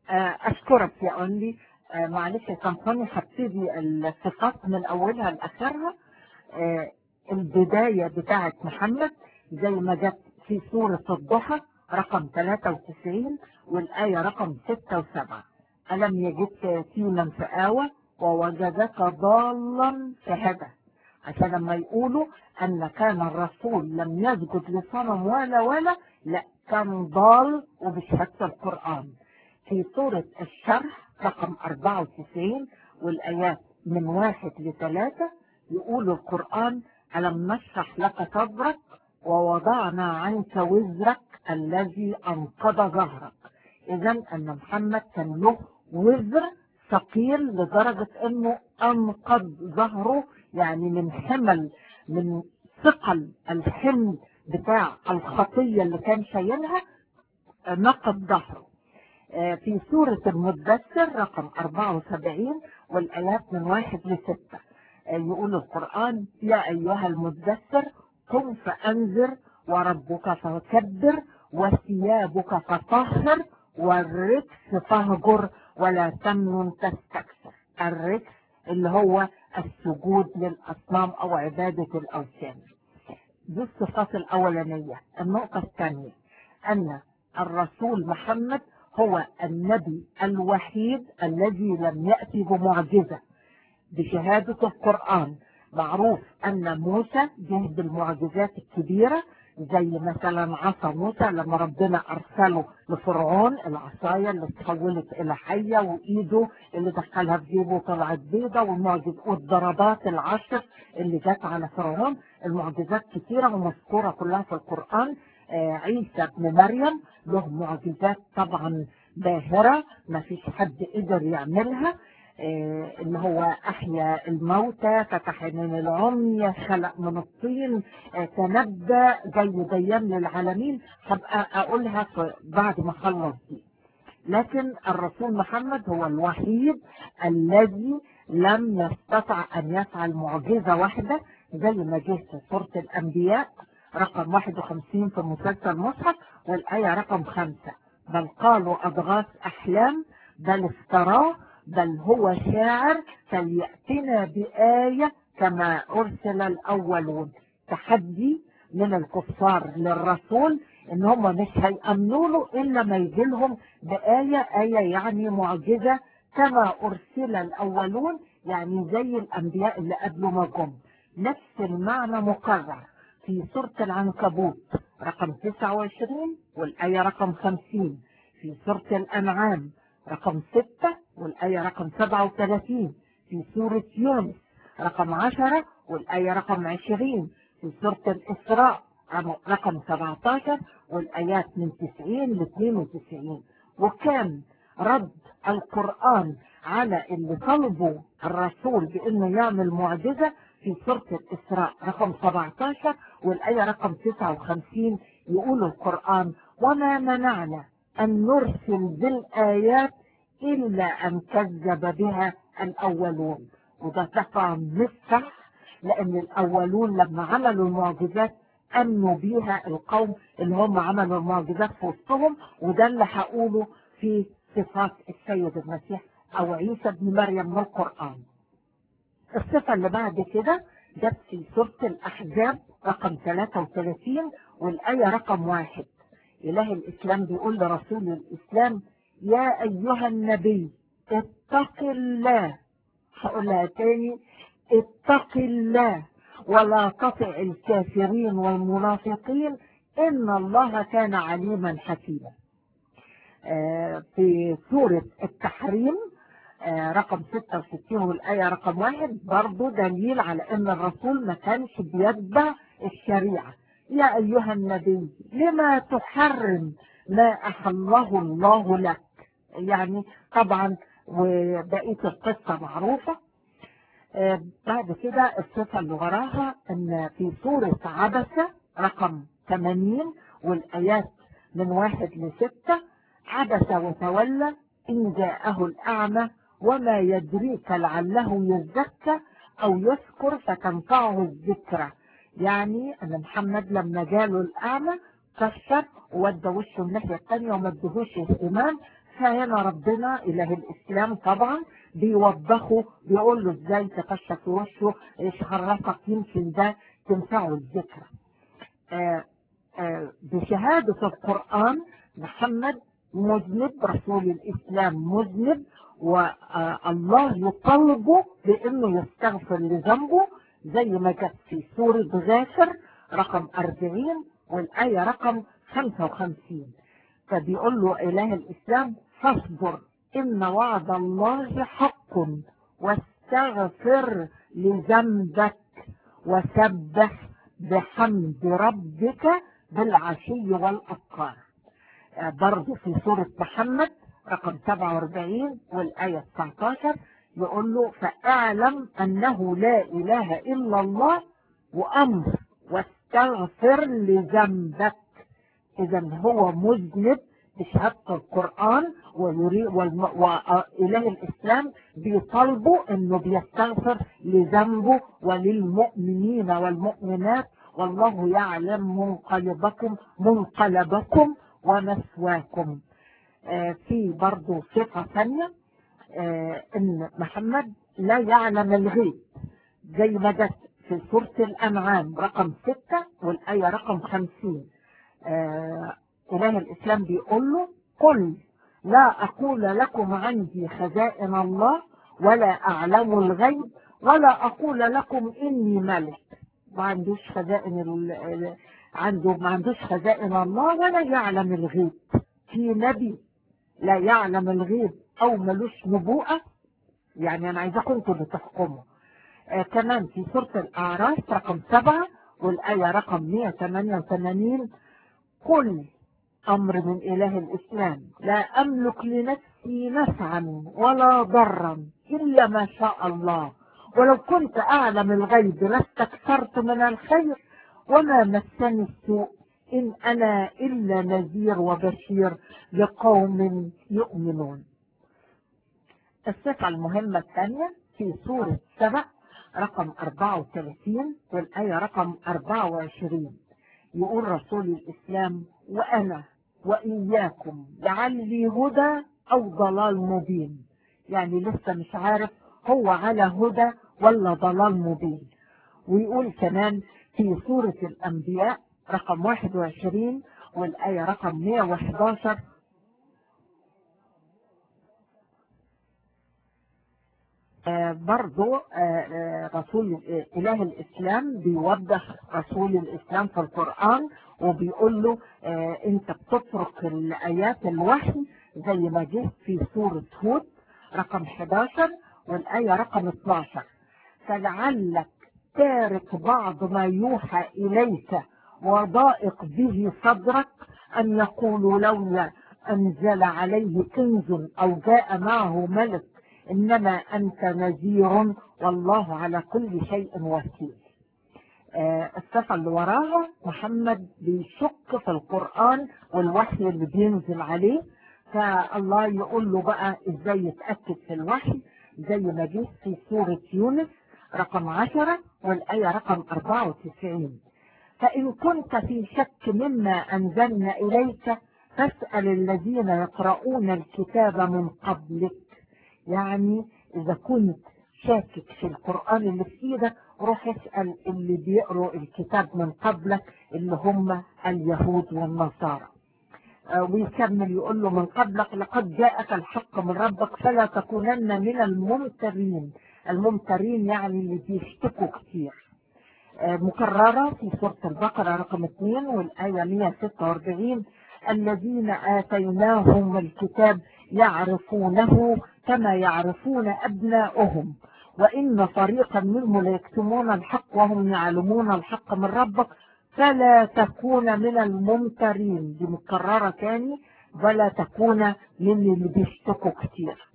أشكرك يا أنلي معلش سامحوني هبتدي الصفات من أولها لآخرها البداية بتاعة محمد زي ما جت في سورة الضحى رقم 93 والآية رقم 6 و7 ألم يجدك يتيما فآوى ووجدك ضالا فهدى عشان لما يقولوا أن كان الرسول لم يسجد لصنم ولا ولا لا كان ضال وبشهادة القرآن في سورة الشرح رقم 94 والآيات من واحد لثلاثة يقول القرآن ألم نشرح لك صدرك ووضعنا عنك وزرك الذي أنقض ظهرك إذا أن محمد كان له وزر ثقيل لدرجة أنه أنقض ظهره يعني من حمل من ثقل الحمل بتاع الخطية اللي كان شايلها نقض ظهره في سورة المدثر رقم 74 والآيات من واحد لستة يقول القرآن يا أيها المدثر قم فأنذر وربك فكبر وثيابك فطهر والركس فاهجر ولا تمنن تستكثر الركس اللي هو السجود للأصنام أو عبادة الأوثان دي الصفات الأولانية النقطة الثانية أن الرسول محمد هو النبي الوحيد الذي لم يأتي بمعجزة بشهادة القرآن معروف أن موسى جه بالمعجزات الكبيرة زي مثلا عصا موسى لما ربنا أرسله لفرعون العصاية اللي اتحولت إلى حية وإيده اللي دخلها في جيبه وطلعت بيضة والمعجز والضربات العشر اللي جت على فرعون المعجزات كثيرة ومذكورة كلها في القرآن آه عيسى ابن مريم له معجزات طبعا باهرة ما فيش حد قدر يعملها اللي هو أحيا الموتى فتح عينين العمي خلق من الطين تنبأ جاي بيان للعالمين هبقى أقولها بعد ما أخلص دي لكن الرسول محمد هو الوحيد الذي لم يستطع أن يفعل معجزة واحدة زي ما جه في سورة الأنبياء رقم 51 في مسلسل مصحف والآية رقم 5 بل قالوا أضغاث أحلام بل افتراه بل هو شاعر فليأتنا بآية كما أرسل الأولون تحدي من الكفار للرسول إن هم مش هيأمنوا له إلا ما يجي لهم بآية آية يعني معجزة كما أرسل الأولون يعني زي الأنبياء اللي قبله ما جم نفس المعنى مكرر في سورة العنكبوت رقم 29 والآية رقم 50 في سورة الأنعام رقم 6 والآية رقم 37 في سورة يونس رقم 10 والآية رقم 20 في سورة الإسراء رقم 17 والآيات من 90 ل 92 وكان رد القرآن على اللي طلبوا الرسول بأنه يعمل معجزة في سورة الإسراء رقم 17 والآية رقم 59 يقول القرآن وما منعنا أن نرسل بالآيات إلا أن كذب بها الأولون وده طبعا مش صح لأن الأولون لما عملوا المعجزات أمنوا بيها القوم اللي هم عملوا المعجزات في وسطهم وده اللي هقوله في صفات السيد المسيح أو عيسى ابن مريم من القرآن الصفة اللي بعد كده جت في سورة الأحزاب رقم 33 والآية رقم واحد إله الإسلام بيقول لرسول الإسلام يا أيها النبي اتق الله هقولها تاني اتق الله ولا تطع الكافرين والمنافقين إن الله كان عليما حكيما في سورة التحريم رقم 66 والآية رقم واحد برضو دليل على أن الرسول ما كانش بيتبع الشريعة يا أيها النبي لما تحرم ما أحله الله لك يعني طبعا وبقية القصة معروفة بعد كده الصفة اللي وراها أن في سورة عبسة رقم 80 والآيات من واحد لستة عبس وتولى إن جاءه الأعمى وما يدريك لعله يزكى أو يذكر فتنفعه الذكرى يعني أن محمد لما جاله الأعمى كشف وودى وشه الناحية الثانية وما ادهوش اهتمام فهنا ربنا إله الإسلام طبعا بيوبخه بيقول له ازاي تفشى في وشه ايش عرفك يمكن ده تنفعه الذكرى آه آه بشهادة القرآن محمد مذنب رسول الإسلام مذنب والله يطلبه بأنه يستغفر لذنبه زي ما جت في سورة غافر رقم 40 والآية رقم 55 فبيقول له إله الإسلام فاصبر إن وعد الله حق واستغفر لذنبك وسبح بحمد ربك بالعشي والأبكار برضه في سورة محمد رقم 47 والآية 19 يقول له فاعلم أنه لا إله إلا الله وأمر واستغفر لذنبك إذا هو مذنب بشهادة القرآن ويريد وإله الإسلام بيطالبوا إنه بيستغفر لذنبه وللمؤمنين والمؤمنات والله يعلم منقلبكم منقلبكم ومثواكم آه في برضه صفة ثانية آه إن محمد لا يعلم الغيب زي ما جت في سورة الأنعام رقم ستة والآية رقم خمسين آه إله الإسلام بيقول له قل لا أقول لكم عندي خزائن الله ولا أعلم الغيب ولا أقول لكم إني ملك ما عندوش خزائن ال... عنده ما عندوش خزائن الله ولا يعلم الغيب في نبي لا يعلم الغيب أو ملوش نبوءة يعني أنا عايزاكم انتوا اللي تحكموا آه كمان في سورة الأعراف رقم سبعة والآية رقم 188 قل أمر من إله الإسلام لا أملك لنفسي نفعا ولا ضرا إلا ما شاء الله ولو كنت أعلم الغيب لاستكثرت من الخير وما مسني السوء إن أنا إلا نذير وبشير لقوم يؤمنون الصفة المهمة الثانية في سورة سبع رقم 34 والآية رقم 24 يقول رسول الإسلام وأنا وإياكم لعلي هدى أو ضلال مبين يعني لسه مش عارف هو على هدى ولا ضلال مبين ويقول كمان في سورة الأنبياء رقم 21 والآية رقم 111 آه برضو آه رسول آه إله الإسلام بيوضح رسول الإسلام في القرآن وبيقول له أنت بتترك الآيات الوحي زي ما جه في سورة هود رقم 11 والآية رقم 12 فلعلك تارك بعض ما يوحى إليك وضائق به صدرك أن يقولوا لولا أنزل عليه كنز أو جاء معه ملك إنما أنت نذير والله على كل شيء وكيل آه الصفة اللي وراها محمد بيشك في القرآن والوحي اللي بينزل عليه فالله يقول له بقى ازاي يتأكد في الوحي زي ما جه في سورة يونس رقم عشرة والآية رقم 94 فإن كنت في شك مما أنزلنا إليك فاسأل الذين يقرؤون الكتاب من قبلك يعني إذا كنت شاكك في القرآن اللي في إيدك روح اسأل اللي بيقروا الكتاب من قبلك اللي هم اليهود والنصارى آه ويكمل يقول له من قبلك لقد جاءك الحق من ربك فلا تكونن من الممترين الممترين يعني اللي بيشتكوا كتير آه مكررة في سورة البقرة رقم 2 والآية 146 الذين آتيناهم الكتاب يعرفونه كما يعرفون أبناؤهم وإن فريقا منهم ليكتمون الحق وهم يعلمون الحق من ربك فلا تكون من الممترين دي مكررة تاني ولا تكون من اللي بيشتكوا كتير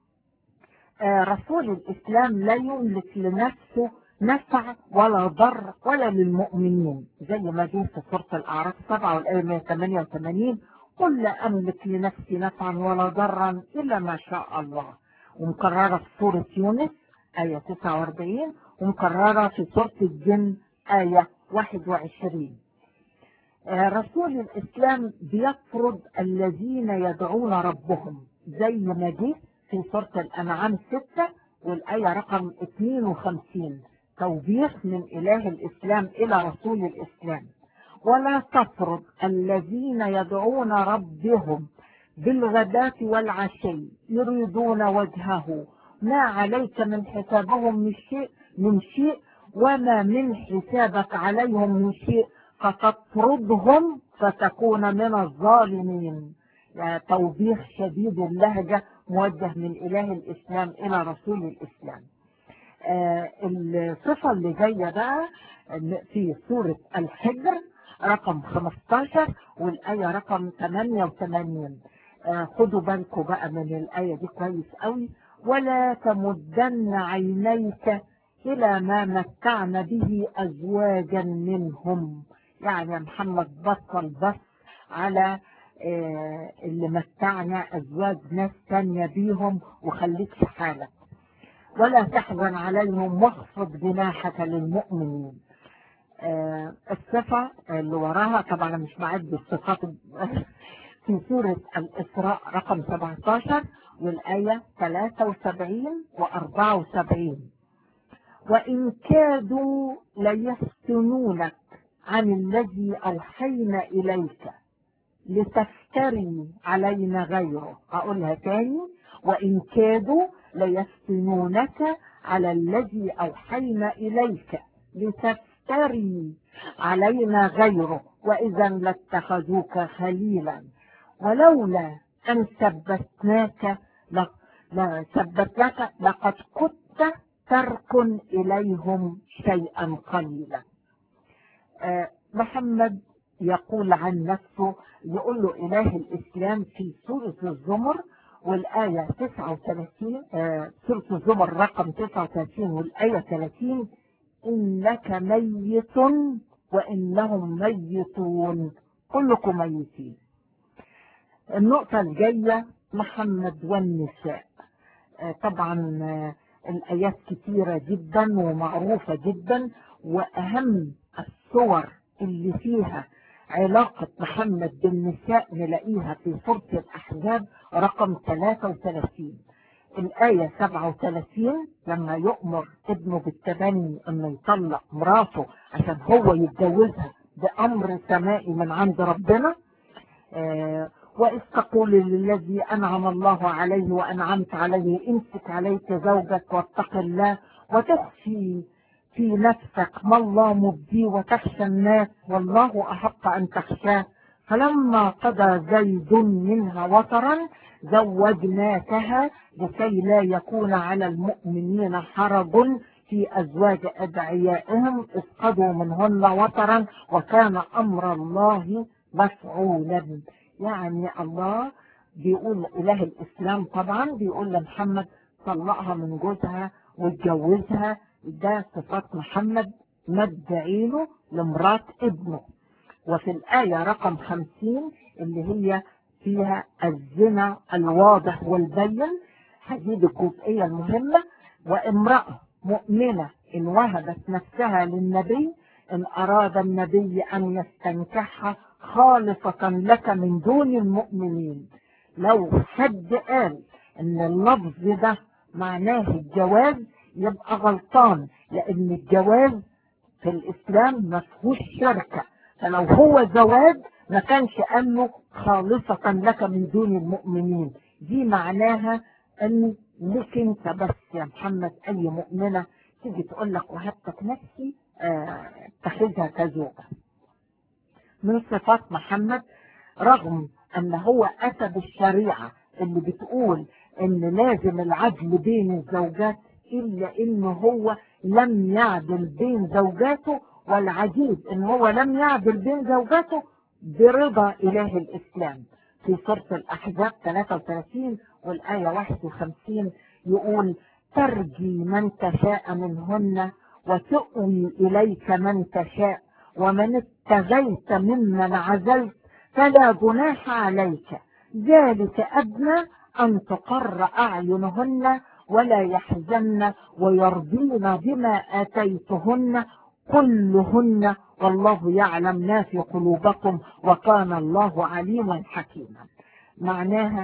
آه رسول الإسلام لا يملك لنفسه نفع ولا ضر ولا للمؤمنين زي ما جه في سورة الأعراف 7 والآية 188 قل لا أملك لنفسي نفعا ولا ضرا إلا ما شاء الله ومكررة في سورة يونس آية 49 ومكررة في سورة الجن آية 21 رسول الإسلام بيطرد الذين يدعون ربهم زي ما جه في سورة الأنعام 6 والآية رقم 52 توبيخ من إله الإسلام إلى رسول الإسلام ولا تطرد الذين يدعون ربهم بالغداة والعشي يريدون وجهه ما عليك من حسابهم من شيء من شيء وما من حسابك عليهم من شيء فتطردهم فتكون من الظالمين يعني توبيخ شديد اللهجة موجه من إله الإسلام إلى رسول الإسلام آه الصفة اللي جاية بقى في سورة الحجر رقم 15 والآية رقم 88 آه خدوا بالكم بقى من الآية دي كويس قوي ولا تمدن عينيك إلى ما متعنا به أزواجا منهم يعني يا محمد بطل بس على آه اللي متعنا أزواج ناس تانية بيهم وخليك في حالك ولا تحزن عليهم واخفض جناحك للمؤمنين آه الصفة اللي وراها طبعا مش معد الصفات في سورة الإسراء رقم 17 والآية 73 و 74 وإن كادوا ليفتنونك عن الذي أوحينا إليك لتفتري علينا غيره أقولها تاني وإن كادوا ليفتنونك على الذي أوحينا إليك لتفتري علينا غيره وإذا لاتخذوك خليلا ولولا أن ثبتناك ثبتناك لقد كنت تركن إليهم شيئا قليلا أه محمد يقول عن نفسه يقول له إله الإسلام في سورة الزمر والآية 39 أه سورة الزمر رقم 39 والآية 30 إنك ميت وإنهم ميتون كلكم ميتين النقطة الجاية محمد والنساء أه طبعا الآيات كتيرة جدا ومعروفة جدا وأهم الصور اللي فيها علاقة محمد بالنساء نلاقيها في سورة الأحزاب رقم 33 الآية 37 لما يؤمر ابنه بالتبني انه يطلق مراته عشان هو يتجوزها بأمر سمائي من عند ربنا آه وإذ تقول للذي أنعم الله عليه وأنعمت عليه امسك عليك زوجك واتق الله وتخفي في نفسك ما الله مبديه وتخشى الناس والله أحق أن تخشاه فلما قضى زيد منها وطرا زوجناكها لكي لا يكون على المؤمنين حرج في أزواج أدعيائهم إذ قضوا منهن وطرا وكان أمر الله مفعولا يعني الله بيقول إله الإسلام طبعا بيقول لمحمد طلقها من جوزها واتجوزها ده صفات محمد مدعينه لمرات ابنه وفي الآية رقم خمسين اللي هي فيها الزنا الواضح والبين هذه الجزئية المهمة وامرأة مؤمنة إن وهبت نفسها للنبي إن أراد النبي أن يستنكحها خالصة لك من دون المؤمنين لو حد قال ان اللفظ ده معناه الجواز يبقى غلطان لان الجواز في الاسلام ما فيهوش شركة فلو هو زواج ما كانش قال له خالصة لك من دون المؤمنين دي معناها ان لك انت بس يا محمد اي مؤمنة تيجي تقول لك وهبتك نفسي اتخذها آه كزوجة من صفات محمد رغم ان هو اتى بالشريعة اللي بتقول ان لازم العدل بين الزوجات الا ان هو لم يعدل بين زوجاته والعجيب ان هو لم يعدل بين زوجاته برضا اله الاسلام في سورة الاحزاب 33 والاية 51 يقول ترجي من تشاء منهن وتؤوي اليك من تشاء ومن ابتغيت ممن عزلت فلا جناح عليك ذلك أدنى أن تقر أعينهن ولا يحزن ويرضين بما آتيتهن كلهن والله يعلم ما في قلوبكم وكان الله عليما حكيما معناها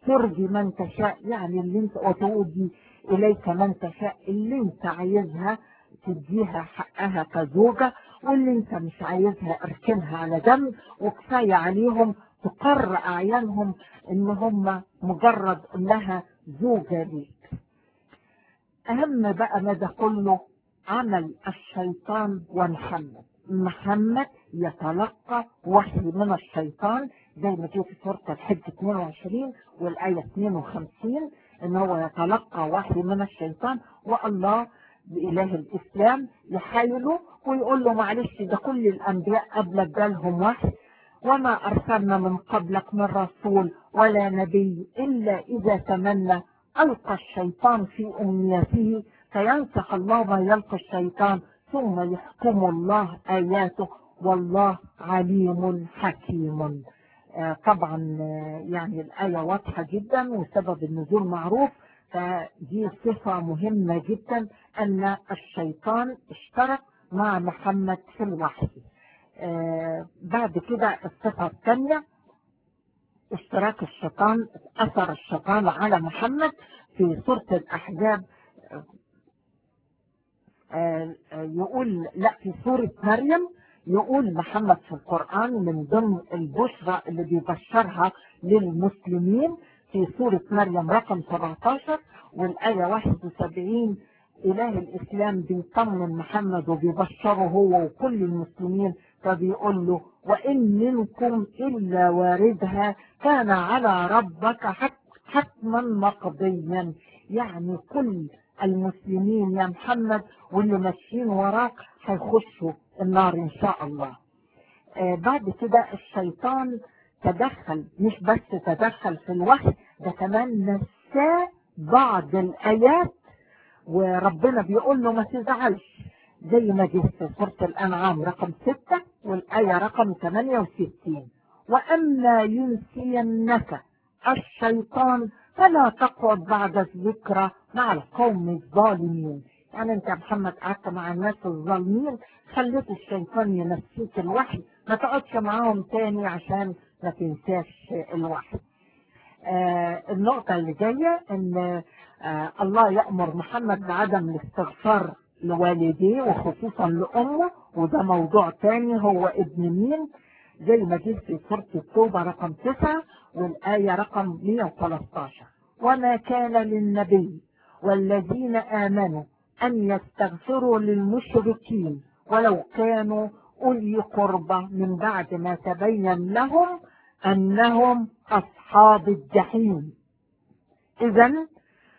ترضي من تشاء يعني اللي انت وتؤدي اليك من تشاء اللي انت عايزها تديها حقها كزوجة واللي انت مش عايزها اركنها على جنب وكفاية عليهم تقر اعيانهم ان هم مجرد انها زوجة ليك اهم بقى ما ده كله عمل الشيطان ومحمد محمد يتلقى وحي من الشيطان زي ما جه في سورة الحج 22 والآية 52 ان هو يتلقى وحي من الشيطان والله بإله الإسلام يحايله ويقول له معلش ده كل الأنبياء قبلك جالهم وحي وما أرسلنا من قبلك من رسول ولا نبي إلا إذا تمنى ألقى الشيطان في أمنيته فينسخ الله ما يلقى الشيطان ثم يحكم الله آياته والله عليم حكيم آه طبعا آه يعني الآية واضحة جدا وسبب النزول معروف فدي صفة مهمة جدا أن الشيطان اشترك مع محمد في الوحي آه بعد كده الصفة الثانية اشتراك الشيطان أثر الشيطان على محمد في سورة الأحزاب يقول لا في سورة مريم يقول محمد في القرآن من ضمن البشرى اللي بيبشرها للمسلمين في سورة مريم رقم 17 والآية 71 إله الإسلام بيطمن محمد وبيبشره هو وكل المسلمين فبيقول له وإن منكم إلا واردها كان على ربك حتما مقضيا يعني كل المسلمين يا محمد واللي ماشيين وراك هيخشوا النار إن شاء الله آه بعد كده الشيطان تدخل مش بس تدخل في الوحي ده كمان نساه بعض الآيات وربنا بيقول له ما تزعلش زي ما جه في سورة الأنعام رقم 6 والآية رقم 68 وأما ينسينك الشيطان فلا تقعد بعد الذكرى مع القوم الظالمين يعني انت يا محمد قعدت مع الناس الظالمين خليت الشيطان ينسيك الوحي ما تقعدش معاهم تاني عشان ما تنساش الوحي آه النقطة اللي جاية ان آه الله يأمر محمد بعدم الاستغفار لوالديه وخصوصا لأمه وده موضوع تاني هو ابن مين زي ما جه في سورة التوبة رقم 9 والآية رقم 113 وما كان للنبي والذين آمنوا أن يستغفروا للمشركين ولو كانوا أولي قربى من بعد ما تبين لهم أنهم أصحاب الجحيم إذا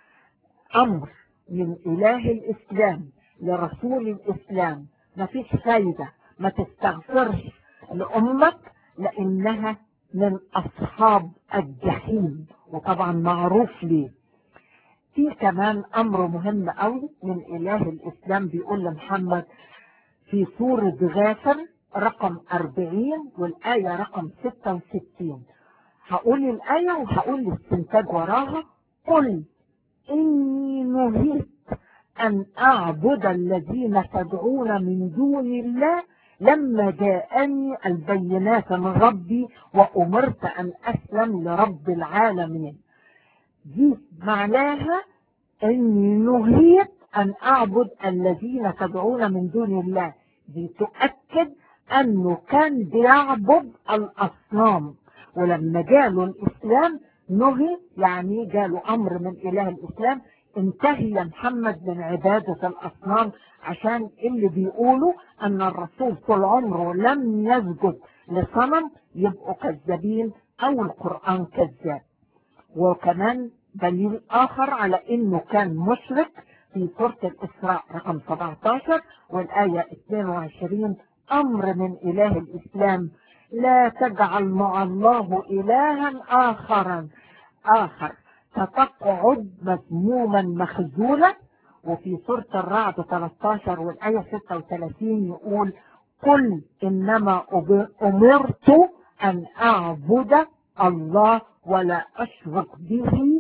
أمر من إله الإسلام لرسول الإسلام ما فيش فايدة ما تستغفرش لأمك لأنها من أصحاب الجحيم وطبعا معروف ليه في كمان أمر مهم قوي من إله الإسلام بيقول لمحمد في سورة غافر رقم 40 والآية رقم 66 هقول الآية وهقول الاستنتاج وراها قل إني نهيت أن أعبد الذين تدعون من دون الله لما جاءني البينات من ربي وأمرت أن أسلم لرب العالمين دي معناها أني نهيت أن أعبد الذين تدعون من دون الله دي تؤكد أنه كان بيعبد الأصنام ولما جاله الإسلام نهي يعني جاله أمر من إله الإسلام انتهي يا محمد من عبادة الأصنام عشان اللي بيقولوا أن الرسول طول عمره لم يسجد لصنم يبقوا كذابين أو القرآن كذاب وكمان دليل آخر على أنه كان مشرك في سورة الإسراء رقم 17 والآية 22 أمر من إله الإسلام لا تجعل مع الله إلها آخرا آخر فتقعد مذموما مخزولا وفي سورة الرعد 13 والآية 36 يقول قل إنما أمرت أن أعبد الله ولا أشرك به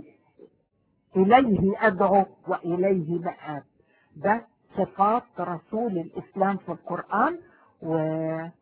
إليه أدعو وإليه مآب ده صفات رسول الإسلام في القرآن و